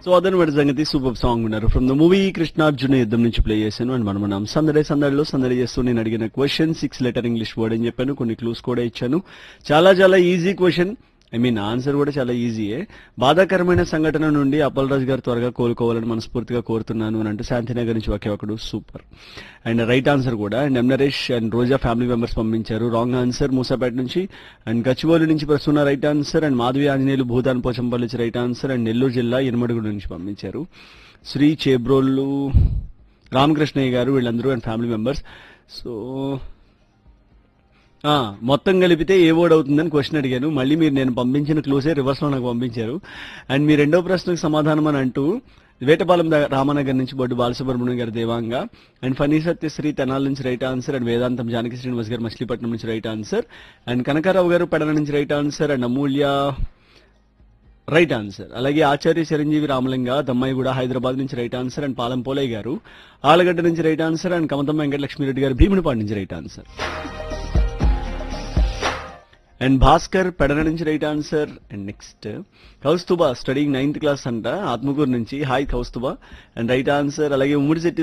so అదనమాట సంగతి super song ఉన్నారు from the movie Krishnarjuna Yuddham నుంచి ప్లే చేశాను అండ్ మనం మనం సందడే సందడిలో సందడి చేస్తూ నేను అడిగిన question six letter English word అని చెప్పాను కొన్ని క్లూస్ కూడా ఇచ్చాను చాలా చాలా easy question I mean answer కూడా చాలా ఈజీయే బాధాకరమైన సంఘటన నుండి అప్పలరాజు గారు త్వరగా కోలుకోవాలని మనస్ఫూర్తిగా కోరుతున్నాను అని అంటూ శాంతినగర్ నుంచి ఒకే ఒకడు సూపర్ అండ్ రైట్ ఆన్సర్ కూడా and M Naresh and Roja family members పంపించారు రాంగ్ ఆన్సర్ మూసాపేట నుంచి అండ్ గచ్చిబౌలి నుంచి ప్రస్తున్న right answer and Madhavi Anjaneyulu Bhoodan Pochampally నుంచి రైట్ ఆన్సర్ అండ్ నెల్లూరు జిల్లా ఇనుమడుగుడు నుంచి పంపించారు శ్రీ చేబ్రోళ్ళు రామకృష్ణయ్య గారు వీళ్ళందరూ అండ్ ఫ్యామిలీ మెంబర్స్ సో ఆ, మొత్తం కలిపితే ఏ వర్డ్ అవుతుందని క్వశ్చన్ అడిగాను మళ్ళీ మీరు నేను పంపించిన క్లూసే రివర్స్ లో నాకు పంపించారు అండ్ మీ రెండో ప్రశ్నకు సమాధానం అని అంటూ వేటపాలెం ద- రామానగర్ నుంచి బొడ్డు బాలసుబ్రహ్మణ్యం గారు దేవాంగ అండ్ ఫనీ సత్యశ్రీ తెనాల నుంచి రైట్ ఆన్సర్ అండ్ వేదాంతం జానకి శ్రీనివాస్ గారు మచిలీపట్నం నుంచి right answer and Kanakarao garu Pedala నుంచి right answer and Amulya right answer అలాగే ఆచార్య చిరంజీవి రామలింగ దమ్మాయిగూడ హైదరాబాద్ నుంచి right answer and Palem Polaiah garu Alagadda నుంచి right answer and Kamatam Venkatalakshmireddy garu Bheemunipadu నుంచి right answer and Bhaskar Pedana నుంచి right answer and next Kaustubha studying ninth class అంట ఆత్మకూరు నుంచి hi Kaustubha and right answer అలాగే ఉమ్మడి